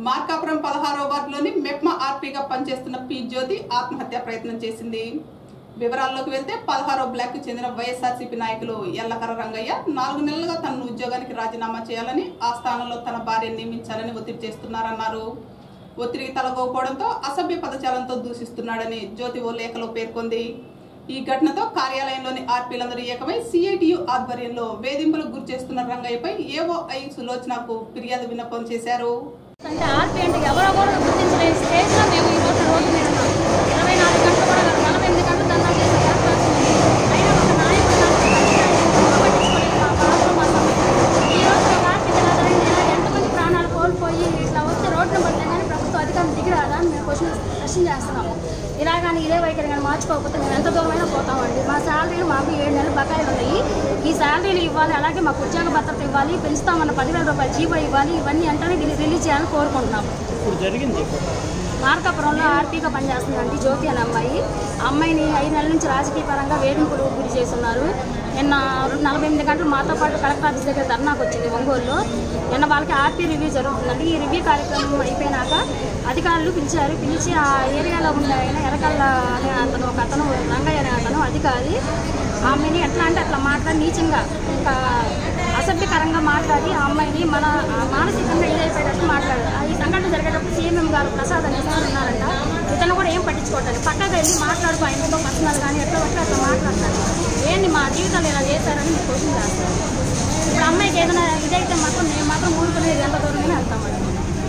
మార్కాపురం పదహారో వార్డులోని మెప్మా ఆర్పీగా పనిచేస్తున్న పి జ్యోతి ఆత్మహత్య ప్రయత్నం చేసింది వివరాల్లోకి వెళ్తే పదహారో బ్లాక్ కు చెందిన వైఎస్ఆర్సీపీ నాయకులు ఎల్లకర రంగయ్య నాలుగు నెలలుగా తన ఉద్యోగానికి రాజీనామా చేయాలని ఆ స్థానంలో తన భార్యను నియమించాలని ఒత్తిడి చేస్తున్నారన్నారు ఒత్తిడికి తలగోకపోవడంతో అసభ్య పదజాలంతో దూషిస్తున్నాడని జ్యోతి ఓ లేఖలో పేర్కొంది ఈ ఘటనతో కార్యాలయంలోని ఆర్పీలందరూ ఏకమై సిఐటియు ఆధ్వర్యంలో వేధింపులకు గురి చేస్తున్న రంగయ్యపై ఏఓఐ సులోచనకు ఫిర్యాదు విన్నపం చేశారు అంటే ఆర్పీ అంటే ఎవరో కూడా గుర్తించలేని స్టేజ్లో మేము ఈ రోజు రోడ్డు మీద ఉన్నాం ఇరవై నాలుగు గంటలు కూడా కాదు, నలభై ఎనిమిది గంటలు ధర్నా చేసే ఏర్పాటు ఉంది అయినా ఒక నాయకుడు నాకు పట్టించుకోలేదు, పట్టించుకోలేదు మా బాధలు మా సమస్యలు ఈ రోజు ఒక ఆర్పీ జనాదరణ ఇలా ఎంతమంది ప్రాణాలు కోల్పోయి ఇట్లా వచ్చి రోడ్డున పడితే కానీ ప్రభుత్వ అధికారం దిగిరాదా అని మేము క్వశ్చన్ క్వశ్చన్ చేస్తున్నాము ఇలా కానీ ఇదే వైఖరి కానీ మార్చుకోకపోతే మేము ఎంత దూరమైనా పోతామండి మా శాలరీలు మాకు ఏడు నెలలు బకాయిలు ఉన్నాయి ఈ శాలరీలు ఇవ్వాలి అలాగే మాకు ఉద్యోగ భద్రత ఇవ్వాలి పెంచుతామన్న పదివేల రూపాయలు జీవో ఇవ్వాలి ఇవన్నీ వెంటనే రిలీ- రిలీజ్ చేయాలని కోరుకుంటున్నాము ఇప్పుడు జరిగింది మార్కాపురంలో ఆర్పీగా పనిచేస్తుందండి జ్యోతి అనే అమ్మాయి ఆ అమ్మాయిని ఐదు నెలల నుంచి రాజకీయ పరంగా వేధింపులు గురి చేస్తున్నారు నిన్న నలభై ఎనిమిది గంటలు మాతో పాటు కలెక్టర్ ఆఫీస్ దగ్గర ధర్నాకు వచ్చింది ఒంగోలులో నిన్న వాళ్ళకి ఆర్పీ రివ్యూ జరుగుతుందండి ఈ రివ్యూ కార్యక్రమం అయిపోయినాక అధికారులు పిలిచారు పిలిచి ఆ ఏరియాలో ఉండే ఆయన ఎరకల్ల అనే అతను ఒక అతను రంగయ్య అనే అతను అధికారి ఆమెని ఎట్లా అంటే అట్లా మాట్లాడి నీచంగా ఇంకా అసభ్యకరంగా మాట్లాడి ఆ అమ్మాయిని మన ఆ మానసికంగా ఇదైపోయేటట్టు మాట్లాడారు ఆ ఈ సంఘటన జరిగేటప్పుడు సీఎంఎం గారు ప్రసాద్ అనే సార్ ఉన్నారంట ఇతను కూడా ఏం పట్టించుకోవట్లేదు పక్కగా వెళ్ళి మాట్లాడుకో ఆయనతో పర్సనల్ కానీ ఎట్లా పట్ల అట్లా మాట్లాడతారు ఏంటి మా జీవితాలు ఇలా చేశారని మీరు క్వశ్చన్ చేస్తారు ఇప్పుడు అమ్మాయికి ఏదైనా ఇదైతే మాత్రం మేము మాత్రం ఊరుకునేది ఎంత దూరమైనా వెళ్తామండి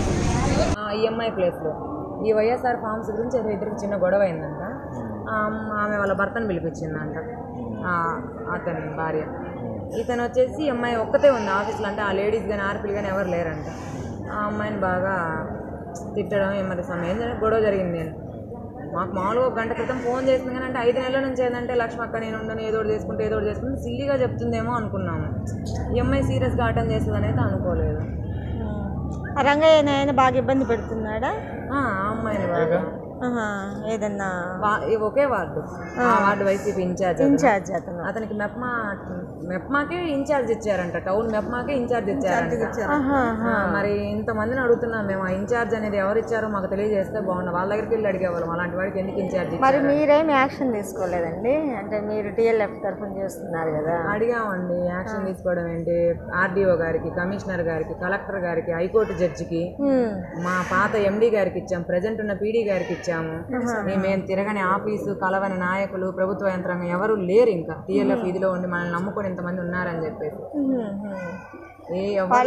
ఈఎంఐ ప్లేస్లో ఈ వైఎస్ఆర్ ఫార్మ్స్ గురించి ఏదో ఇద్దరికి చిన్న గొడవ అయిందంట ఆ అమ్మ- ఆమె వాళ్ళ భర్తను పిలిపించిందంట ఆ అతని భార్య ఇతను వచ్చేసి ఈ అమ్మాయి ఒక్కతే ఉంది ఆఫీస్లో అంటే ఆ లేడీస్ కానీ ఆర్పీలు కానీ ఎవరు లేరంట ఆ అమ్మాయిని బాగా తిట్టడం మరి సమయం జరిగి గొడవ జరిగింది నేను మాకు మామూలుగా ఒక గంట క్రితం ఫోన్ చేసింది కానీ అంటే ఐదు నెలల నుంచి ఏంటంటే లక్ష్మి అక్క నేను ఉండను ఏదో ఒకటి చేసుకుంటే ఏదో ఒకటి చేసుకుంటే సిల్లీగా చెప్తుందేమో అనుకున్నాము ఈ అమ్మాయి సీరియస్గా అటెండ్ చేస్తుందని అయితే అనుకోలేదు ఆ రంగయ్య ఆయన బాగా ఇబ్బంది పెడుతున్నాడా ఆ ఆ అమ్మాయిని బాగా ఆహా, ఏదన్నా వా- ఈ ఒకే వార్డు ఆ వార్డు వైసీపీ ఇన్ఛార్జ్ అతను. ఇన్ఛార్జ్ అతను అతనికి మెప్మా మెప్మాకే ఇన్ఛార్జ్ ఇచ్చారంట టౌన్ మెప్మాకే ఇన్ఛార్జ్ ఇచ్చారంట ఆహా, ఆ, మరి ఇంతమందిని అడుగుతున్నాం మేము ఆ ఇన్ఛార్జ్ అనేది ఎవరు ఇచ్చారో మాకు తెలియజేస్తే బాగుండు వాళ్ళ దగ్గరికి వెళ్ళి అడిగేవాళ్ళం అలాంటి వాడికి ఎందుకు ఇన్ఛార్జ్ మరి ఇచ్చారు మీరేం యాక్షన్ తీసుకోలేదండి అంటే మీరు టీఎల్ఎఫ్ తరఫున చేస్తున్నారు కదా అడిగామండి యాక్షన్ తీసుకోవడం ఏంటి ఆర్డీఓ గారికి కమిషనర్ గారికి కలెక్టర్ గారికి హైకోర్టు జడ్జికి హ్మ్. మా పాత ఎండీ గారికి ఇచ్చాం ప్రజెంట్ ఉన్న పీడీ గారికి ఇచ్చాము మేము తిరగని ఆఫీసు కలవని నాయకులు ప్రభుత్వ యంత్రాంగం ఎవరు లేరు ఇంకా టీఎల్ఎఫ్ ఇదిలో ఉండి మనల్ని నమ్ముకొని ఇంతమంది ఉన్నారని చెప్పేసి హ్మ్, హ్మ్. ఏ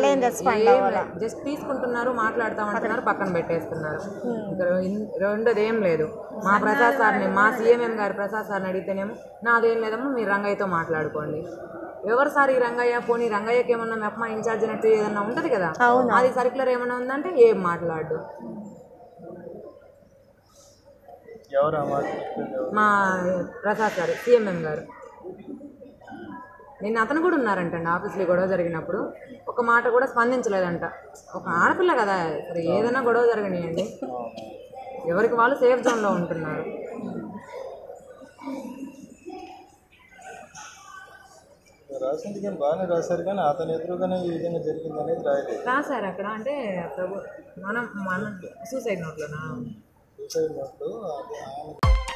జస్ట్ తీసుకుంటున్నారు మాట్లాడతామంటున్నారు పక్కన పెట్టేస్తున్నారు ఇంకా ఇన్- రెండోది ఏం లేదు మా ప్రసాద్ సార్ని మా సీఎంఎం గారి ప్రసాద్ సార్ని అడిగితేనేమో నాదేం లేదమ్మా మీరు రంగయ్యతో మాట్లాడుకోండి ఎవరు సార్ ఈ రంగయ్య పోనీ రంగయ్యకి ఏమన్నా మెప్మా ఇన్ఛార్జ్ అన్నట్టు ఏదన్నా ఉంటది కదా అది సర్క్యులర్ ఏమన్నా ఉందంటే ఏం మాట్లాడు ఎవరు ఆ మాట చెప్పింది ఎవరు? మా ప్రసాద్ గారు సీఎంఎం గారు నిన్న అతను కూడా ఉన్నారంటండి ఆఫీస్లో గొడవ జరిగినప్పుడు ఒక మాట కూడా స్పందించలేదంట ఒక ఆడపిల్ల కదా సరే ఏదైనా గొడవ జరగనియండి ఎవరికి వాళ్ళు సేఫ్ జోన్లో ఉంటున్నారు రాసింది కానీ బాగానే రాశారు కానీ అతని ఎదురుగానే ఈ విధంగా జరిగింది అనేది రాయలేదు రాశారు అక్కడ అంటే ప్రభు మనం మన సూసైడ్ నోట్లోనా సూసైడ్ నోట్లు అది ఆయన